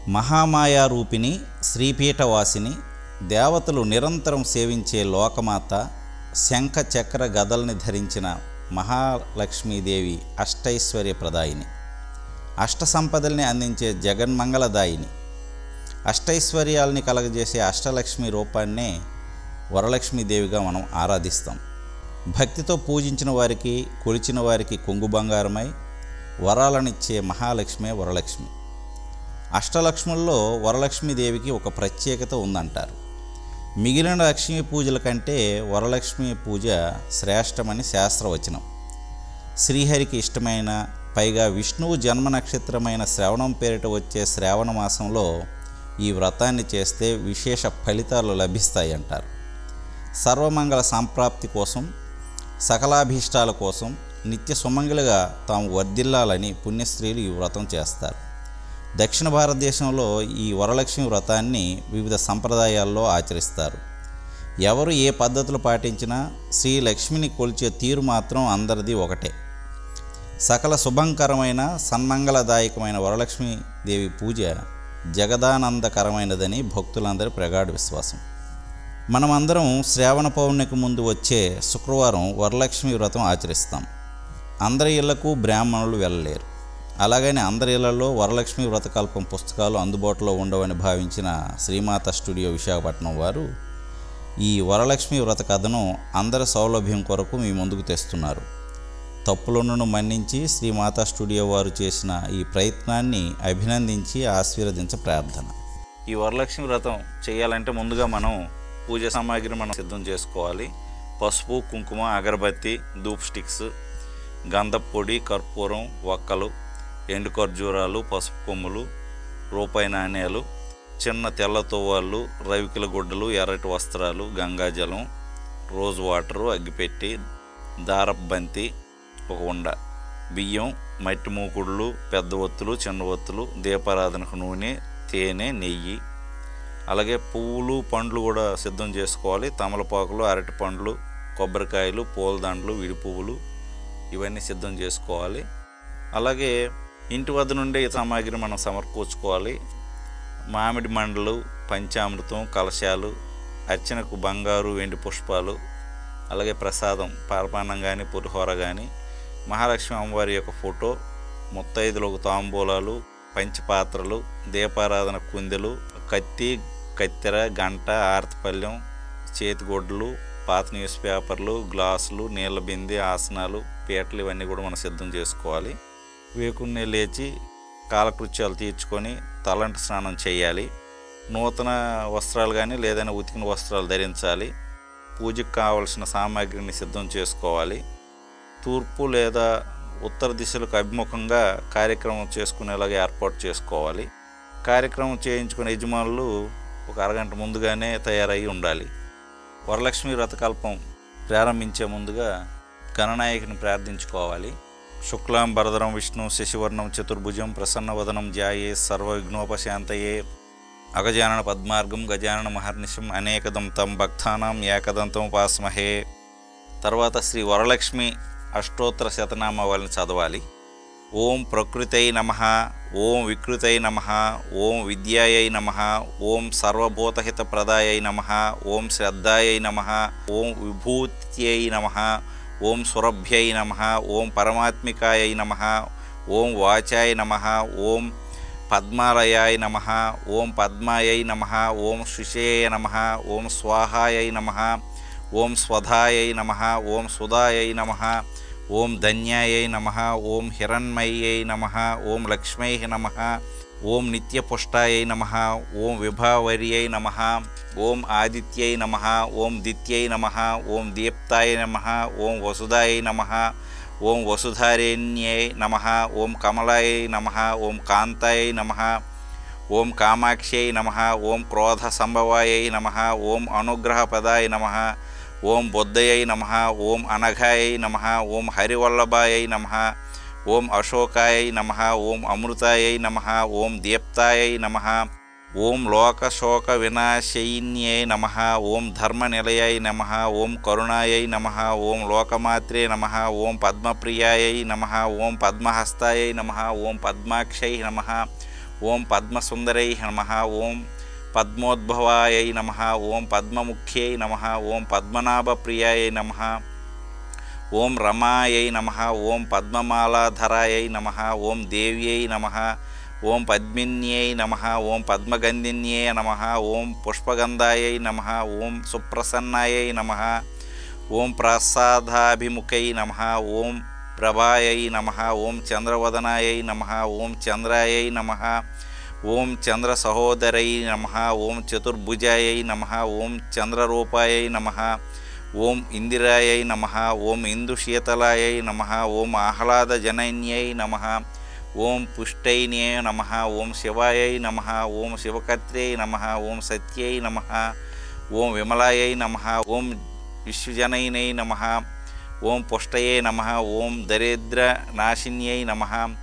మహామాయారూపిణి శ్రీపీఠవాసిని దేవతలు నిరంతరం సేవించే లోకమాత శంఖ చక్ర గదల్ని ధరించిన మహాలక్ష్మీదేవి అష్టైశ్వర్య ప్రదాయిని అష్ట సంపదల్ని అందించే జగన్మంగళదాయిని అష్టైశ్వర్యాల్ని కలగజేసే అష్టలక్ష్మి రూపాన్నే వరలక్ష్మీదేవిగా మనం ఆరాధిస్తాం భక్తితో పూజించిన వారికి కొలిచిన వారికి కొంగు బంగారమై వరాలనిచ్చే మహాలక్ష్మే వరలక్ష్మి అష్టలక్ష్ముల్లో వరలక్ష్మీదేవికి ఒక ప్రత్యేకత ఉందంటారు మిగిలిన లక్ష్మీ పూజల కంటే వరలక్ష్మి పూజ శ్రేష్టమని శాస్త్రవచనం శ్రీహరికి ఇష్టమైన పైగా విష్ణువు జన్మ నక్షత్రమైన శ్రవణం పేరిట వచ్చే శ్రావణ మాసంలో ఈ వ్రతాన్ని చేస్తే విశేష ఫలితాలు లభిస్తాయి అంటారు సర్వమంగళ సంప్రాప్తి కోసం సకలాభీష్టాల కోసం నిత్య సుమంగళిగా తాము వర్ధిల్లాలని పుణ్యస్త్రీలు ఈ వ్రతం చేస్తారు దక్షిణ భారతదేశంలో ఈ వరలక్ష్మి వ్రతాన్ని వివిధ సంప్రదాయాల్లో ఆచరిస్తారు ఎవరు ఏ పద్ధతులు పాటించినా శ్రీ లక్ష్మిని కొలిచే తీరు మాత్రం అందరిది ఒకటే సకల శుభంకరమైన సన్మంగళదాయకమైన వరలక్ష్మి దేవి పూజ జగదానందకరమైనదని భక్తులందరి ప్రగాఢ విశ్వాసం మనమందరం శ్రావణ పౌర్ణమికి ముందు వచ్చే శుక్రవారం వరలక్ష్మి వ్రతం ఆచరిస్తాం అందరి ఇళ్లకు బ్రాహ్మణులు వెళ్ళలేరు అలాగని అందరి ఇళ్లలో వరలక్ష్మి వ్రతకల్పం పుస్తకాలు అందుబాటులో ఉండవని భావించిన శ్రీమాత స్టూడియో విశాఖపట్నం వారు ఈ వరలక్ష్మి వ్రత కథను అందరి సౌలభ్యం కొరకు మీ ముందుకు తెస్తున్నారు తప్పులను మన్నించి శ్రీమాతా స్టూడియో వారు చేసిన ఈ ప్రయత్నాన్ని అభినందించి ఆశీర్వదించ ప్రార్థన ఈ వరలక్ష్మి వ్రతం చేయాలంటే ముందుగా మనం పూజ సామాగ్రి మనం సిద్ధం చేసుకోవాలి పసుపు కుంకుమ అగరబత్తి ధూప్ స్టిక్స్ గంధపు పొడి కర్పూరం వక్కలు ఎండు ఖర్జూరాలు పసుపు కొమ్ములు రూపాయి నాణేలు చిన్న తెల్ల తువ్వాళ్ళు రవికిల గుడ్డలు ఎర్రటి వస్త్రాలు గంగాజలం రోజ్ వాటరు అగ్గిపెట్టి దారపు బంతి ఒక ఉండ బియ్యం మట్టి మూకుడులు పెద్ద ఒత్తులు చిన్న ఒత్తులు దీపారాధనకు నూనె తేనె నెయ్యి అలాగే పువ్వులు పండ్లు కూడా సిద్ధం చేసుకోవాలి తమలపాకులు అరటి పండ్లు కొబ్బరికాయలు పూలదండలు విడి పువ్వులు ఇవన్నీ సిద్ధం చేసుకోవాలి అలాగే ఇంటి వద్ద నుండి ఈ సామాగ్రి మనం సమర్పించుకోవాలి మామిడి మండలు పంచామృతం కలశాలు అర్చనకు బంగారు వెండి పుష్పాలు అలాగే ప్రసాదం పారపానం కానీ పులిహోర కానీ మహాలక్ష్మి అమ్మవారి యొక్క ఫోటో ముత్తైదులకు తాంబూలాలు పంచపాత్రలు దీపారాధన కుందెలు కత్తి కత్తెర గంట ఆర్తపల్యం చేతిగొడ్లు పాత న్యూస్ పేపర్లు గ్లాసులు నీళ్ళ బిందె ఆసనాలు పీటలు ఇవన్నీ కూడా మనం సిద్ధం చేసుకోవాలి వేకున్నే లేచి కాలకృత్యాలు తీర్చుకొని తలంటి స్నానం చేయాలి నూతన వస్త్రాలు కానీ లేదైనా ఉతికిన వస్త్రాలు ధరించాలి పూజకు కావలసిన సామాగ్రిని సిద్ధం చేసుకోవాలి తూర్పు లేదా ఉత్తర దిశలకు అభిముఖంగా కార్యక్రమం చేసుకునేలాగా ఏర్పాటు చేసుకోవాలి కార్యక్రమం చేయించుకునే యజమానులు ఒక అరగంట ముందుగానే తయారై ఉండాలి వరలక్ష్మి వ్రతకల్పం ప్రారంభించే ముందుగా గణనాయకుని ప్రార్థించుకోవాలి శుక్లాం భరదరం విష్ణు శశివర్ణం చతుర్భుజం ప్రసన్నవదనం ధ్యాయే సర్వ విఘ్నోపశాంతయే అగజానన పద్మార్గం గజానన మహర్నిశం అనేకదం తం భక్తానాం ఏకదంతం ఉపాస్మహే తర్వాత శ్రీ వరలక్ష్మి అష్టోత్తర శతనామావళిని చదవాలి ఓం ప్రకృతై నమ ఓం వికృతై నమ ఓం విద్యాయై నమ ఓం సర్వభూతహితప్రదాయై నమ ఓం శ్రద్ధాయై నమ ఓం విభూత్యై నమ ఓం సురభ్యై నమ ఓం పరమాత్మికాయై నమ ఓం వాచాయ నమ ఓం పద్మాలయాయ నమ ఓం పద్మాయై నమ ఓం శుషేయ నమ ఓం స్వాహాయై నమ ఓం స్వధాయై నమ ఓం సుధాయై నమ ఓం ధన్యాయై నమ ఓం హిరణ్మయ్యై నమ ఓం లక్ష్మై నమ ఓం నిత్యపుష్టాయై నమ ఓం విభావర్యై నమ ఓం ఆదిత్యై నమ ఓం దిత్యై నమ ఓం దీప్తాయ నమ ఓం వసుధాయై నమ ఓం వసుధారేణ్యై నమ ఓం కమలాయై నమ ఓం కాంతాయై నమ ఓం కామాక్ష్యై నమ ఓం క్రోధ సంభవాయై నమ ఓం అనుగ్రహపదాయ నమ ఓం బుద్ధయై నమ ఓం అనఘాయై నమ ఓం హరివల్లభాయై నమ ఓం అశోకాయై నమ ఓం అమృతాయై నమ ఓం దీప్తాయై నమ ఓం లోకశోక వినాశయిన్యై నమ ఓం ధర్మనిలయాయ నమ ఓం కరుణాయై నమ ఓం లోకమాత్రే నమ ఓం పద్మప్రియాయై నమ ఓం పద్మహస్తాయై నమ ఓం పద్మాక్షై నమ ఓం పద్మసుందరై నమ ఓం పద్మోద్భవాయై నమ ఓం పద్మముఖ్యై నమ ఓం పద్మనాభప్రియాయై నమ ఓం రమాయై నమ ఓం పద్మమాలాధరాయై నమ ఓం దేవ్యై నమ ఓం పద్మిన్యై నమ ఓం పద్మగంధిన్యై నమ ఓం పుష్పగంధాయై నమ ఓం సుప్రసన్నాయై నమ ఓం ప్రసాదాభిముఖై నమ ఓం ప్రభాయై నమ ఓం చంద్రవదనాయై నమ ఓం చంద్రాయై నమ ఓం చంద్ర సహోదరై నమ ఓం చతుర్భుజాయై నమ ఓం చంద్రరూపాయై నమ ఓం ఇందిరాయై నమ ఓం ఇందుశీతలాయై నమ ఓం ఆహ్లాదజనన్యై నమ ఓం పుష్టైన్యై నమ ఓం శివాయై నమ ఓం శివకర్త్యై నమ ఓం సత్యై నమ ఓం విమలాయై నమ ఓం విశ్వజనైనై నమ ఓం పుష్టయే నమ ఓం దరిద్ర నాశిన్యై నమ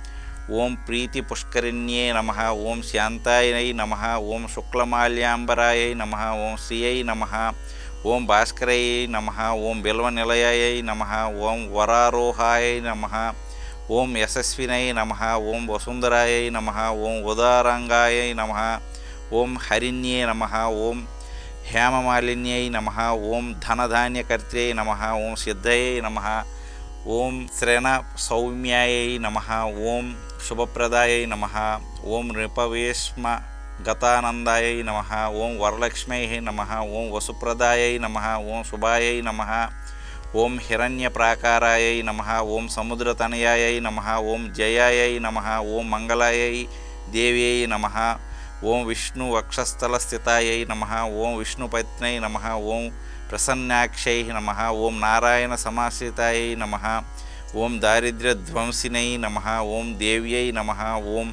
ఓం ప్రీతి పుష్కరిణ్యే నమ ఓం శాంతాయై నమ ఓం శుక్లమాల్యాంబరాయై నమ ఓం శ్రియై నమ ఓం భాస్కరయ్యై నమ ఓం బిల్వనిలయాయై నమ ఓం వరారోహాయై నమ ఓం యశస్వినై నమ ఓం వసుంధరాయై నమ ఓం ఉదారంగాయై నమ ఓం హరిణ్యే నమ ఓం హేమమాలిన్యై నమ ఓం ధనధాన్యకర్త్యై నమ ఓం సిద్ధయై నమ ఓం శ్రణ సౌమ్యాయై నమ ఓం శుభప్రదాయై నమ ఓం నృపవేష్మ గతానందాయై నమ ఓం వరలక్ష్మై నమ ఓం వసుప్రదాయై నమ ఓం శుభాయై నమ ఓం హిరణ్యప్రాకారాయై నమ ఓం సముద్రతనయాయై నమ ఓం జయాయై నమ ఓం మంగళాయై దేవ్యై నమ ఓం విష్ణు వక్షస్థల స్థితాయై నమ ఓం విష్ణుపత్నై నమ ఓం ప్రసన్నాక్షై నమ ఓం నారాయణ సమాశ్రితాయై నమ ఓం దారిద్ర్యధ్వంసినై నమ ఓం దేవ్యై నమ ఓం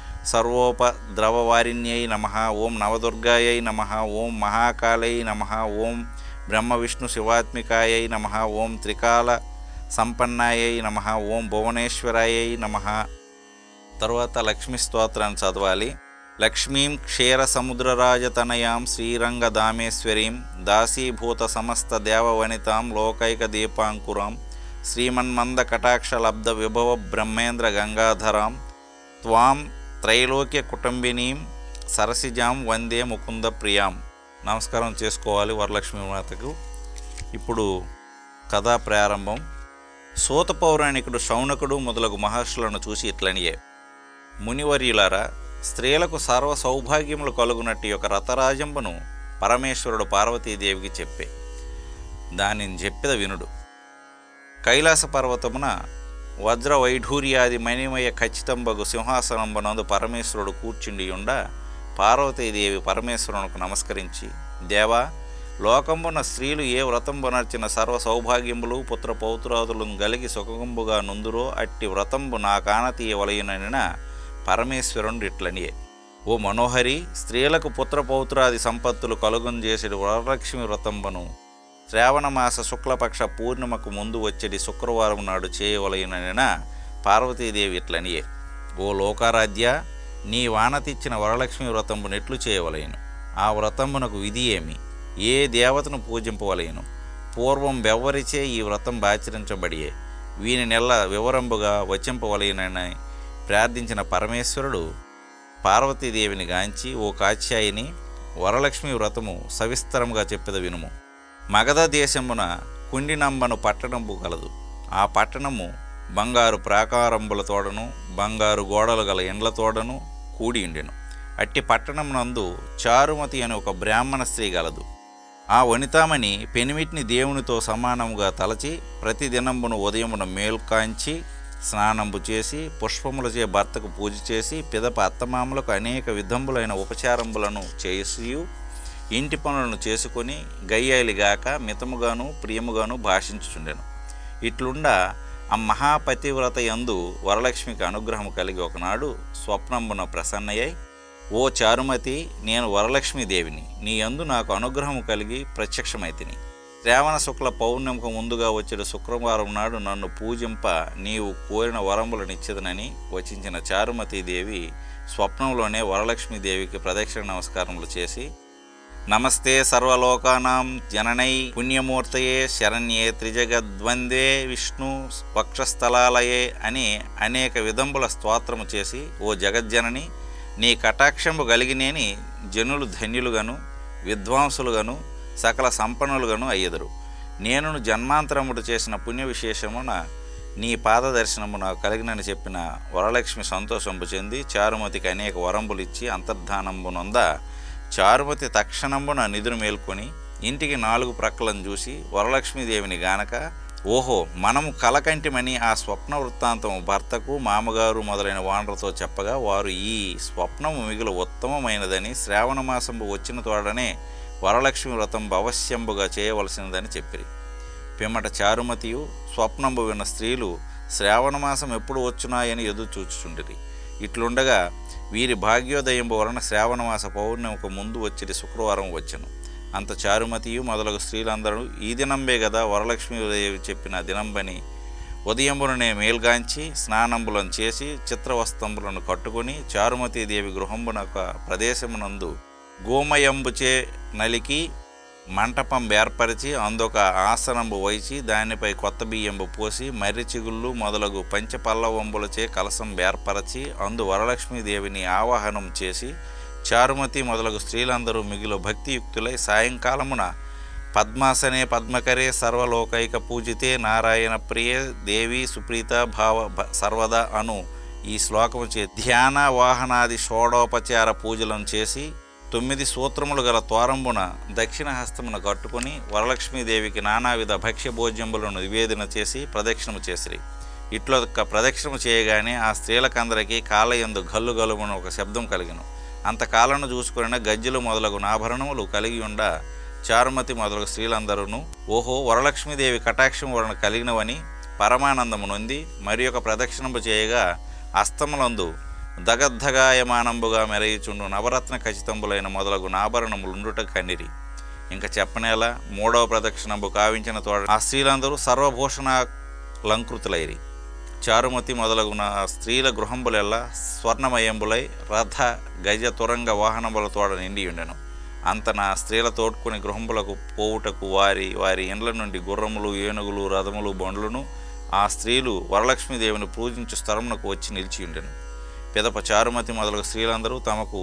సర్వోపద్రవవారిణ్యై నమ ఓం నవదుర్గాయై నమ ఓం మహాకాళై నమ ఓం బ్రహ్మ విష్ణు శివాత్మికాయై నమ ఓం త్రికాల సంపన్నాయై నమ ఓం భువనేశ్వరాయై నమ తరువాత లక్ష్మీ స్తోత్రాన్ని చదవాలి లక్ష్మీం క్షీర సముద్రరాజతనయాం శ్రీరంగదామేశ్వరీం దాసీభూత సమస్త దేవవనితాం లోకైక దీపాంకురాం శ్రీమన్మంద కటాక్షలబ్ధ విభవ బ్రహ్మేంద్ర గంగాధరాం త్వాం త్రైలోక్య కుటుంబినీం సరసిజాం వందే ముకుంద ప్రియాం నమస్కారం చేసుకోవాలి వరలక్ష్మి మాతకు ఇప్పుడు కథా ప్రారంభం సూత పౌరాణికుడు శౌనకుడు మొదలగు మహర్షులను చూసి ఇట్లనియే మునివర్యులారా స్త్రీలకు సర్వ సౌభాగ్యములు కలుగునట్టు యొక్క రథరాజంబును పరమేశ్వరుడు పార్వతీదేవికి చెప్పే దానిని చెప్పిద వినుడు కైలాస పర్వతమున వజ్ర వైఢూర్యాది మణిమయ ఖచ్చితంబగు సింహాసనంబనందు పరమేశ్వరుడు కూర్చుండి ఉండ పార్వతీదేవి పరమేశ్వరునికి నమస్కరించి దేవా లోకంబున స్త్రీలు ఏ వ్రతంబునర్చిన సర్వ సౌభాగ్యములు పుత్ర పౌత్రాదులను గలిగి సుఖంబుగా నుందురో అట్టి వ్రతంబు నా కానతీయవలయుననిన పరమేశ్వరుడు ఇట్లనియే ఓ మనోహరి స్త్రీలకు పుత్ర పౌత్రాది సంపత్తులు కలుగొంజేసేడు వరలక్ష్మి వ్రతంబను శ్రావణమాస శుక్లపక్ష పూర్ణిమకు ముందు వచ్చేది శుక్రవారం నాడు చేయవలయుననిన పార్వతీదేవి ఇట్లనియే ఓ లోకారాధ్య నీ వానతిచ్చిన వరలక్ష్మి వ్రతంబు నెట్లు చేయవలయను ఆ వ్రతంబునకు విధి ఏమి ఏ దేవతను పూజింపవలయను పూర్వం బెవ్వరిచే ఈ వ్రతం ఆచరించబడియే వీని నెల వివరంబుగా వచింపవలయనని ప్రార్థించిన పరమేశ్వరుడు పార్వతీదేవిని గాంచి ఓ కాత్యాయిని వరలక్ష్మి వ్రతము సవిస్తరముగా చెప్పెద వినుము మగధ దేశమున కుండినంబను పట్టణంబు కలదు ఆ పట్టణము బంగారు ప్రాకారంబులతోడను బంగారు గోడలు గల ఎండ్లతోడను కూడి ఉండెను అట్టి పట్టణమునందు చారుమతి అనే ఒక బ్రాహ్మణ స్త్రీ గలదు ఆ వనితామణి పెనిమిటిని దేవునితో సమానముగా తలచి ప్రతి దినంబును ఉదయమున మేల్కాంచి స్నానంబు చేసి పుష్పములచే భర్తకు పూజ చేసి పిదప అత్తమామలకు అనేక విధంబులైన ఉపచారంబులను చేసియు ఇంటి పనులను చేసుకొని గయ్యాలిగాక మితముగాను ప్రియముగాను భాషించుచుండెను ఇట్లుండా ఆ మహాపతివ్రత యందు వరలక్ష్మికి అనుగ్రహము కలిగి ఒకనాడు స్వప్నంబున ప్రసన్నయ్యై ఓ చారుమతి నేను వరలక్ష్మీదేవిని నీ యందు నాకు అనుగ్రహము కలిగి ప్రత్యక్షమైతిని శ్రావణ శుక్ల పౌర్ణమికి ముందుగా వచ్చేట శుక్రవారం నాడు నన్ను పూజింప నీవు కోరిన వరములనిచ్చదనని వచించిన చారుమతీదేవి స్వప్నంలోనే వరలక్ష్మీదేవికి ప్రదక్షిణ నమస్కారములు చేసి నమస్తే సర్వలోకానాం జననై పుణ్యమూర్తయే శరణ్యే త్రిజగద్వందే విష్ణు వక్షస్థలాలయే అని అనేక విధంబుల స్తోత్రము చేసి ఓ జగజ్జనని నీ కటాక్షంబు కలిగినేని జనులు ధన్యులుగాను విద్వాంసులుగాను సకల సంపన్నులుగాను అయ్యెదరు నేను జన్మాంతరముడు చేసిన పుణ్య విశేషమున నీ పాద దర్శనము నాకు కలిగినని చెప్పిన వరలక్ష్మి సంతోషంపు చెంది చారుమతికి అనేక వరంబులు ఇచ్చి అంతర్ధానంబునొంద చారుమతి తక్షణంబున నిధులు మేల్కొని ఇంటికి నాలుగు ప్రక్కలను చూసి వరలక్ష్మీదేవిని గానక ఓహో మనము కలకంటిమని ఆ స్వప్న వృత్తాంతం భర్తకు మామగారు మొదలైన వానరులతో చెప్పగా వారు ఈ స్వప్నము మిగులు ఉత్తమమైనదని శ్రావణ మాసంబు వచ్చిన తోడనే వరలక్ష్మి వ్రతం అవశ్యంబుగా చేయవలసినదని చెప్పిరి పిమ్మట చారుమతియు స్వప్నంబు విన్న స్త్రీలు శ్రావణమాసం ఎప్పుడు వచ్చునాయని ఎదురు చూచుచుండిరి ఇట్లుండగా వీరి భాగ్యోదయంబు వలన శ్రావణమాస పౌర్ణమికి ముందు వచ్చిరి శుక్రవారం వచ్చెను అంత చారుమతియు మొదలగు స్త్రీలందరూ ఈ దినంబే కదా వరలక్ష్మీదేవి చెప్పిన దినంబని ఉదయంబుననే మేల్గాంచి స్నానంబులను చేసి చిత్రవస్తంబులను కట్టుకుని చారుమతీదేవి గృహంబునొక ప్రదేశమునందు గోమయంబుచే నలికి మంటపం ఏర్పరిచి అందొక ఆసనంబు వైచి దానిపై కొత్త బియ్యంబు పోసి మర్రి చిగుళ్ళు మొదలగు పంచపల్లవంబులచే కలసం ఏర్పరచి అందు వరలక్ష్మీదేవిని ఆవాహనం చేసి చారుమతి మొదలగు స్త్రీలందరూ మిగిలి భక్తియుక్తులై సాయంకాలమున పద్మాసనే పద్మకరే సర్వలోకైక పూజితే నారాయణ ప్రియ దేవి సుప్రీత భావ భ- సర్వదా అను ఈ శ్లోకము చే ధ్యాన వాహనాది షోడోపచార పూజలను చేసి తొమ్మిది సూత్రములు గల ద్వారంబున దక్షిణ హస్తమున కట్టుకుని వరలక్ష్మీదేవికి నానావిధ భక్ష్య భోజ్యములను నివేదన చేసి ప్రదక్షిణము చేసిరి ఇట్లొక్క ప్రదక్షిణము చేయగానే ఆ స్త్రీలకందరికీ కాలయందు గల్లు గలుమున ఒక శబ్దం కలిగను అంతకాలను చూసుకున్న గజ్జలు మొదలగు ఆభరణములు కలిగి ఉండ చారుమతి మొదలగు స్త్రీలందరూ ఓహో వరలక్ష్మీదేవి కటాక్షం వలన కలిగినవని పరమానందము నొంది మరి ఒక ప్రదక్షిణము చేయగా అస్తములందు దగద్ధగాయమానంబుగా మెరయిచుండు నవరత్న ఖచ్చితంబులైన మొదలగు నాభరణములుండుట కనిరి ఇంకా చెప్పనేలా మూడవ ప్రదక్షిణంబు కావించిన తోడ ఆ స్త్రీలందరూ సర్వభూషణ లంకృతులైరి చారుమతి మొదలగున స్త్రీల గృహంబులెల్లా స్వర్ణమయంబులై రథ గజ తురంగ వాహనముల తోడ నిండి ఉండెను అంత నా స్త్రీల తోడ్కొని గృహంబులకు పోవుటకు వారి వారి ఇండ్ల నుండి గుర్రములు ఏనుగులు రథములు బండ్లను ఆ స్త్రీలు వరలక్ష్మీదేవిని పూజించు స్థలమునకు వచ్చి నిలిచి ఉండెను పిదప చారుమతి మొదలగు స్త్రీలందరూ తమకు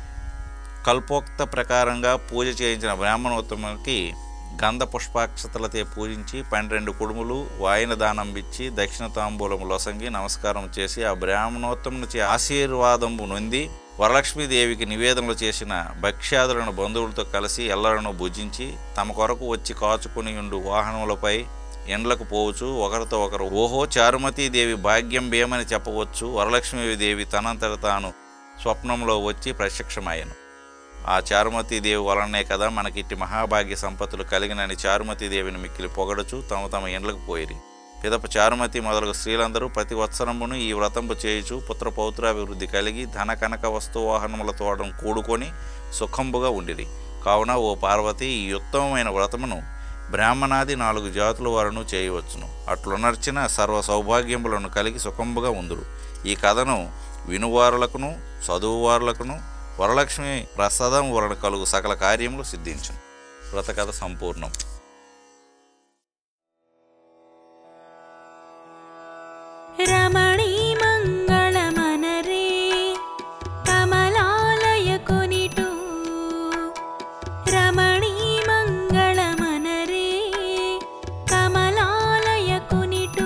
కల్పోక్త ప్రకారంగా పూజ చేయించిన బ్రాహ్మణోత్తమునికి గంధ పుష్పాక్షతలతో పూజించి పన్నెండు కుడుములు వాయిన దానం ఇచ్చి దక్షిణ తాంబూలము లొసంగి నమస్కారం చేసి ఆ బ్రాహ్మణోత్తమునిచి ఆశీర్వాదము నొంది వరలక్ష్మీదేవికి నివేదనలు చేసిన భక్ష్యాదులను బంధువులతో కలిసి ఎల్లలను భుజించి తమ కొరకు వచ్చి కాచుకుని ఉండు వాహనములపై ఎండ్లకు పోవచ్చు ఒకరితో ఒకరు ఓహో చారుమతీదేవి భాగ్యం భేమని చెప్పవచ్చు వరలక్ష్మీదేవి తనంతట తాను స్వప్నంలో వచ్చి ప్రత్యక్షమయ్యను ఆ చారుమతీదేవి వలనే కదా మనకిట్టి మహాభాగ్య సంపత్తులు కలిగినని చారుమతీదేవిని మిక్కిలి పొగడుచు తమ తమ ఇండ్లకు పోయిరి పిదప చారుమతి మొదలగు స్త్రీలందరూ ప్రతి వత్సరమును ఈ వ్రతంపు చేయుచు పుత్ర పౌత్రాభివృద్ధి కలిగి ధన కనక వస్తువాహనములతోడం కూడుకొని సుఖంబుగా ఉండిరి కావున ఓ పార్వతి ఈ ఉత్తమమైన వ్రతమును బ్రాహ్మణాది నాలుగు జాతుల వారును చేయవచ్చును అట్లునర్చిన సర్వ సౌభాగ్యములను కలిగి సుఖంబుగా ఉందురు ఈ కథను వినువారులకును చదువువారులకును వరలక్ష్మి ప్రసాదం వలన కలుగు సకల కార్యములు సిద్ధించును వ్రతకథ సంపూర్ణం రమణీ మంగళమనరే కమలాలయ కొనిటు రమణీ మంగళమనరే కమలాలయ కొనిటు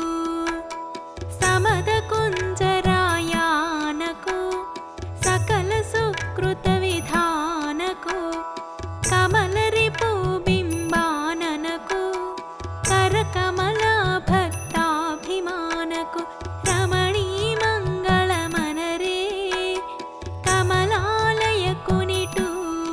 సమద కుంజరాయానకు సకల సుకృత విధానకు కమలరిపు బింబాననకు కరకమల భక్తాభిమానకు రమణీ మంగళమనరే కమలాలయ కునిటు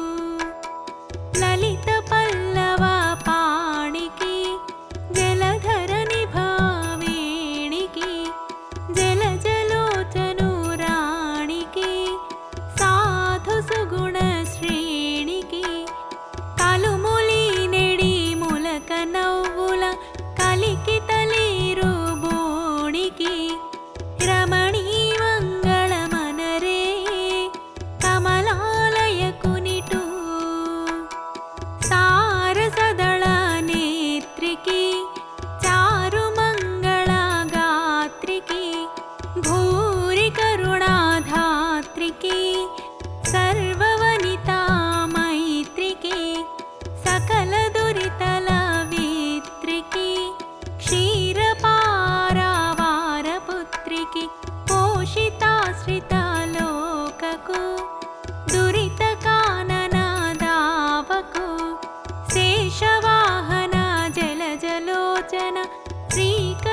లలిత పల్లవ పాణికి జలధర నిభావేణికి జల జలోచనూరాణికి సాధు సుగుణ శ్రేణికి కలుములి నెడి ములక నవ్వుల కలికి తలీరు బోణికి రమణీ మంగళమనరే కమలాలయ కునిటు సారసదళ నేత్రికి చారు మంగళ గాత్రికి భూరి కరుణాధాత్రికి భజన శ్రీకర